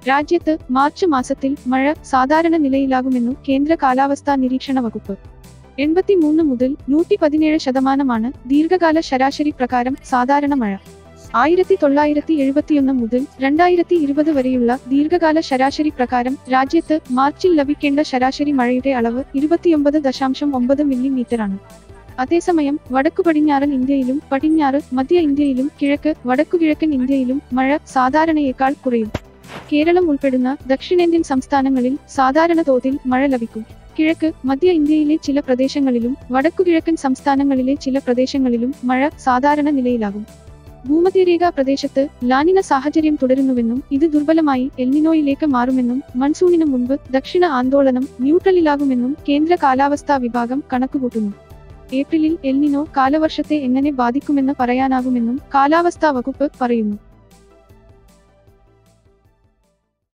രാജ്യത്ത് മാർച്ച് മാസത്തിൽ മഴ സാധാരണ നിലയിലാകുമെന്നു കേന്ദ്ര കാലാവസ്ഥാ നിരീക്ഷണ വകുപ്പ് എൺപത്തിമൂന്ന് മുതൽ നൂറ്റി പതിനേഴ് ശതമാനമാണ് ദീർഘകാല ശരാശരി പ്രകാരം സാധാരണ മഴ ആയിരത്തി തൊള്ളായിരത്തി എഴുപത്തിയൊന്ന് മുതൽ രണ്ടായിരത്തി ഇരുപത് വരെയുള്ള ദീർഘകാല ശരാശരി പ്രകാരം രാജ്യത്ത് മാർച്ചിൽ ലഭിക്കേണ്ട ശരാശരി മഴയുടെ അളവ് ഇരുപത്തിയൊമ്പത് ദശാംശം ഒമ്പത് മില്ലിമീറ്ററാണ് അതേസമയം വടക്കു പടിഞ്ഞാറൻ ഇന്ത്യയിലും പടിഞ്ഞാറ് മധ്യ ഇന്ത്യയിലും കിഴക്ക് വടക്കുകിഴക്കൻ ഇന്ത്യയിലും മഴ സാധാരണയേക്കാൾ കുറയും കേരളം ഉൾപ്പെടുന്ന ദക്ഷിണേന്ത്യൻ സംസ്ഥാനങ്ങളിൽ സാധാരണ തോതിൽ മഴ ലഭിക്കും കിഴക്ക് മധ്യ ഇന്ത്യയിലെ ചില പ്രദേശങ്ങളിലും വടക്കുകിഴക്കൻ സംസ്ഥാനങ്ങളിലെ ചില പ്രദേശങ്ങളിലും മഴ സാധാരണ നിലയിലാകും ഭൂമധ്യരേഖാ പ്രദേശത്ത് ലാനിന സാഹചര്യം തുടരുന്നുവെന്നും ഇത് ദുർബലമായി എൽനിനോയിലേക്ക് മാറുമെന്നും മൺസൂണിന് മുൻപ് ദക്ഷിണ ആന്തോളനം ന്യൂട്രലിലാകുമെന്നും കേന്ദ്ര കാലാവസ്ഥാ വിഭാഗം കണക്കുകൂട്ടുന്നു ഏപ്രിലിൽ എൽനിനോ കാലവർഷത്തെ എങ്ങനെ ബാധിക്കുമെന്ന് പറയാനാകുമെന്നും കാലാവസ്ഥാ വകുപ്പ് പറയുന്നു